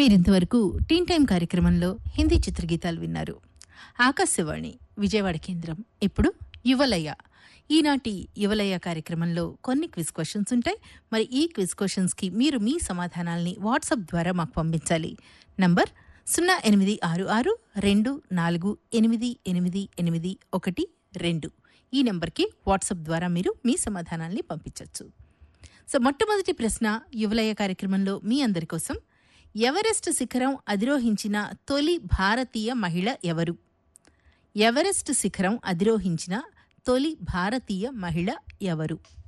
మీరింతవరకు టీన్ టైం కార్యక్రమంలో హిందీ చిత్రగీతాలు విన్నారు ఆకాశవాణి విజయవాడ కేంద్రం ఇప్పుడు యువలయ ఈనాటి యువలయ కార్యక్రమంలో కొన్ని క్విజ్ క్వశ్చన్స్ ఉంటాయి మరి ఈ క్విజ్ క్వశ్చన్స్కి మీరు మీ సమాధానాల్ని వాట్సాప్ ద్వారా మాకు పంపించాలి నంబర్ సున్నా ఎనిమిది ఆరు ఆరు రెండు నాలుగు ఎనిమిది ఎనిమిది ఎనిమిది ఒకటి రెండు ఈ నెంబర్కి వాట్సాప్ ద్వారా మీరు మీ సమాధానాల్ని పంపించవచ్చు సో మొట్టమొదటి ప్రశ్న యువలయ కార్యక్రమంలో మీ అందరి కోసం ఎవరెస్ట్ శిఖరం అధిరోహించిన తొలి భారతీయ మహిళ ఎవరు ఎవరెస్ట్ శిఖరం అధిరోహించిన తొలి భారతీయ మహిళ ఎవరు